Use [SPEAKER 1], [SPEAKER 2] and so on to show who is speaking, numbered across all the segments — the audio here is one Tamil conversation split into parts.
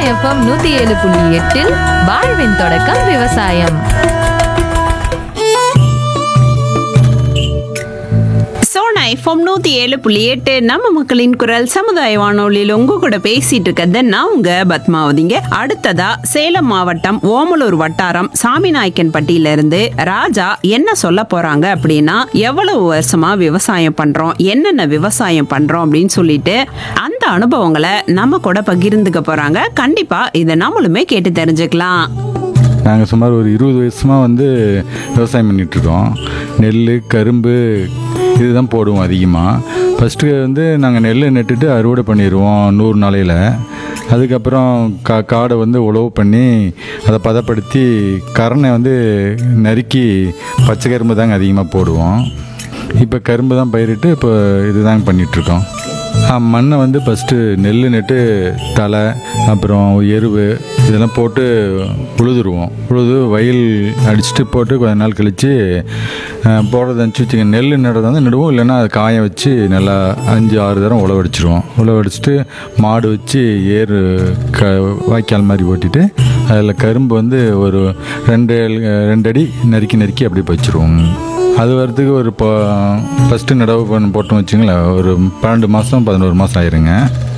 [SPEAKER 1] எஃப்எம் நூத்தி ஏழு புள்ளி எட்டில் வாழ்வின் தொடக்கம் விவசாயம்
[SPEAKER 2] சோனா எஃப்எம் நூத்தி ஏழு புள்ளி எட்டு நம்ம மக்களின் குரல் சமுதாய வானொலியில் உங்க கூட பேசிட்டு இருக்கிறது நான் உங்க பத்மாவதிங்க அடுத்ததா சேலம் மாவட்டம் ஓமலூர் வட்டாரம் சாமிநாயக்கன்பட்டியில இருந்து ராஜா என்ன சொல்ல போறாங்க அப்படின்னா எவ்வளவு வருஷமா விவசாயம் பண்றோம் என்னென்ன விவசாயம் பண்றோம் அப்படின்னு சொல்லிட்டு அந்த அனுபவங்களை நம்ம கூட பகிர்ந்துக்க போறாங்க கண்டிப்பா இதை நம்மளுமே கேட்டு தெரிஞ்சுக்கலாம்
[SPEAKER 3] நாங்கள் சுமார் ஒரு இருபது வருஷமாக வந்து விவசாயம் பண்ணிகிட்ருக்கோம் நெல் கரும்பு இதுதான் போடுவோம் அதிகமாக ஃபஸ்ட்டு வந்து நாங்கள் நெல் நட்டுட்டு அறுவடை பண்ணிடுவோம் நூறு நாளையில் அதுக்கப்புறம் கா காடை வந்து உழவு பண்ணி அதை பதப்படுத்தி கரணை வந்து நறுக்கி பச்சை கரும்பு தாங்க அதிகமாக போடுவோம் இப்போ கரும்பு தான் பயிரிட்டு இப்போ இதுதாங்க பண்ணிகிட்ருக்கோம் மண்ணை வந்து ஃபஸ்ட்டு நெல் நட்டு தலை அப்புறம் எருவு இதெல்லாம் போட்டு உழுதுருவோம் உழுது வயல் அடிச்சுட்டு போட்டு கொஞ்ச நாள் கழித்து போடுறது அனுப்பிச்சி வச்சுக்க நெல் நடுறது வந்து நடுவோம் இல்லைன்னா அதை காய வச்சு நல்லா அஞ்சு ஆறு தரம் உழவடிச்சிருவோம் உழவடிச்சிட்டு மாடு வச்சு ஏறு க வாய்க்கால் மாதிரி ஓட்டிட்டு அதில் கரும்பு வந்து ஒரு ரெண்டு ரெண்டு அடி நறுக்கி நறுக்கி அப்படியே வச்சுருவோம் அது வரதுக்கு ஒரு இப்போ ஃபஸ்ட்டு நடவு பண்ண போட்டோம் வச்சுங்களேன் ஒரு பன்னெண்டு மாதம் பதினோரு மாதம் ஆயிருங்க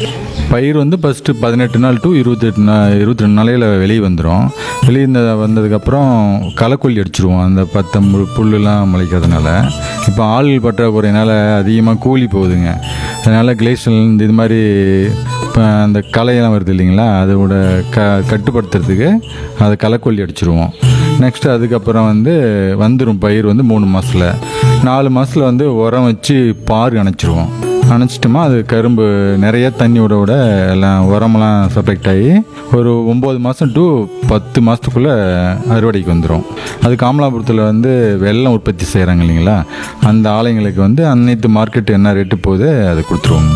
[SPEAKER 3] பயிர் வந்து ஃபஸ்ட்டு பதினெட்டு நாள் டு இருபத்தெட்டு நாள் இருபத்தி ரெண்டு நாளையில் வெளியே வந்துடும் வெளியே இந்த வந்ததுக்கப்புறம் களைக்கொல்லி அடிச்சிருவோம் அந்த பத்து மு- புல்லுலாம் முளைக்கிறதுனால இப்போ ஆள் பற்றாக்குறையினால அதிகமாக கூலி போகுதுங்க அதனால் கிளேஷன் இது மாதிரி இப்போ அந்த களையெல்லாம் வருது இல்லைங்களா அதோட க கட்டுப்படுத்துறதுக்கு அதை களைக்கொல்லி அடிச்சிருவோம் நெக்ஸ்ட் அதுக்கப்புறம் வந்து வந்துடும் பயிர் வந்து மூணு மாதத்தில் நாலு மாதத்தில் வந்து உரம் வச்சு பார் அணைச்சிருவோம் அணைச்சிட்டோமா அது கரும்பு நிறைய தண்ணி விட விட எல்லாம் உரமெல்லாம் செப்பரேட் ஆகி ஒரு ஒம்பது மாதம் டு பத்து மாதத்துக்குள்ளே அறுவடைக்கு வந்துடும் அது காமலாபுரத்தில் வந்து வெல்லம் உற்பத்தி செய்கிறாங்க இல்லைங்களா அந்த ஆலைங்களுக்கு வந்து அனைத்து மார்க்கெட் என்ன ரேட்டு போகுது அதை கொடுத்துருவோம்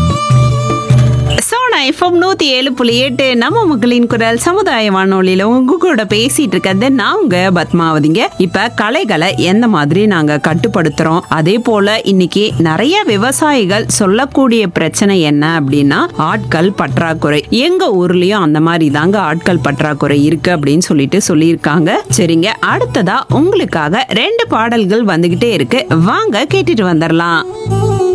[SPEAKER 2] சோனா எஃப்எம் நூத்தி ஏழு புள்ளி எட்டு நம்ம மக்களின் குரல் சமுதாய வானொலியில உங்க கூட பேசிட்டு இருக்கிறது நான் உங்க பத்மாவதிங்க இப்ப கலைகளை எந்த மாதிரி நாங்க கட்டுப்படுத்துறோம் அதே போல இன்னைக்கு நிறைய விவசாயிகள் சொல்லக்கூடிய பிரச்சனை என்ன அப்படின்னா ஆட்கள் பற்றாக்குறை எங்க ஊர்லயும் அந்த மாதிரி தாங்க ஆட்கள் பற்றாக்குறை இருக்கு அப்படின்னு சொல்லிட்டு சொல்லியிருக்காங்க சரிங்க அடுத்ததா உங்களுக்காக ரெண்டு பாடல்கள் வந்துகிட்டே இருக்கு வாங்க கேட்டுட்டு வந்துடலாம்